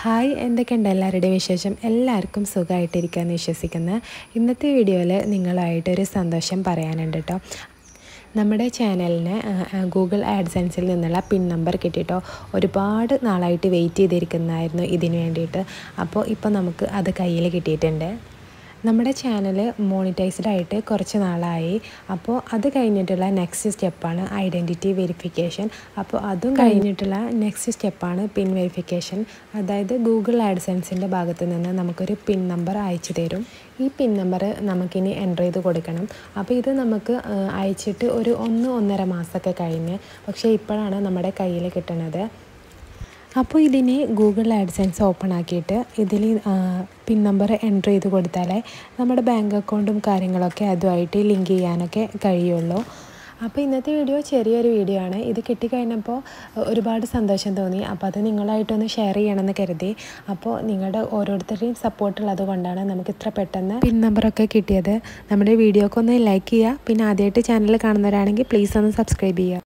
hi എന്തൊക്കെയുണ്ട് എല്ലാവരുടെയും വിശേഷം എല്ലാവർക്കും സുഖമായിട്ടിരിക്കാമെന്ന് വിശ്വസിക്കുന്നു ഇന്നത്തെ വീഡിയോയിൽ നിങ്ങളായിട്ടൊരു സന്തോഷം പറയാനുണ്ട് കേട്ടോ നമ്മുടെ ചാനലിന് ഗൂഗിൾ ആഡ്സെൻസിൽ നിന്നുള്ള പിൻ നമ്പർ കിട്ടിയിട്ടോ ഒരുപാട് നാളായിട്ട് വെയിറ്റ് ചെയ്തിരിക്കുന്നതായിരുന്നു ഇതിന് വേണ്ടിയിട്ട് അപ്പോൾ ഇപ്പോൾ നമുക്ക് അത് കയ്യിൽ കിട്ടിയിട്ടുണ്ട് നമ്മുടെ ചാനൽ മോണിറ്റൈസ്ഡ് ആയിട്ട് കുറച്ച് നാളായി അപ്പോൾ അത് കഴിഞ്ഞിട്ടുള്ള നെക്സ്റ്റ് സ്റ്റെപ്പാണ് ഐഡൻറ്റിറ്റി വെരിഫിക്കേഷൻ അപ്പോൾ അതും കഴിഞ്ഞിട്ടുള്ള നെക്സ്റ്റ് സ്റ്റെപ്പാണ് പിൻ വെരിഫിക്കേഷൻ അതായത് ഗൂഗിൾ ആഡ്സെൻസിൻ്റെ ഭാഗത്ത് നിന്ന് നമുക്കൊരു പിൻ നമ്പർ അയച്ചു തരും ഈ പിൻ നമ്പർ നമുക്കിനി എൻ്റർ ചെയ്ത് കൊടുക്കണം അപ്പോൾ ഇത് നമുക്ക് അയച്ചിട്ട് ഒരു ഒന്ന് ഒന്നര മാസമൊക്കെ കഴിഞ്ഞ് പക്ഷേ ഇപ്പോഴാണ് നമ്മുടെ കയ്യിൽ കിട്ടുന്നത് അപ്പോൾ ഇതിന് ഗൂഗിൾ ആഡ്സെൻസ് ഓപ്പൺ ആക്കിയിട്ട് ഇതിൽ പിൻ നമ്പർ എൻ്റർ ചെയ്ത് കൊടുത്താലേ നമ്മുടെ ബാങ്ക് അക്കൗണ്ടും കാര്യങ്ങളൊക്കെ അതുമായിട്ട് ലിങ്ക് ചെയ്യാനൊക്കെ കഴിയുള്ളൂ അപ്പോൾ ഇന്നത്തെ വീഡിയോ ചെറിയൊരു വീഡിയോ ആണ് ഇത് കിട്ടിക്കഴിഞ്ഞപ്പോൾ ഒരുപാട് സന്തോഷം തോന്നി അപ്പോൾ അത് നിങ്ങളായിട്ടൊന്ന് ഷെയർ ചെയ്യണമെന്ന് കരുതി അപ്പോൾ നിങ്ങളുടെ ഓരോരുത്തരുടെയും സപ്പോർട്ട് ഉള്ളത് കൊണ്ടാണ് നമുക്ക് ഇത്ര പെട്ടെന്ന് പിൻ നമ്പറൊക്കെ കിട്ടിയത് നമ്മുടെ വീഡിയോക്ക് ഒന്ന് ലൈക്ക് ചെയ്യുക പിന്നെ ആദ്യമായിട്ട് ചാനൽ കാണുന്നവരാണെങ്കിൽ പ്ലീസ് ഒന്ന് സബ്സ്ക്രൈബ് ചെയ്യുക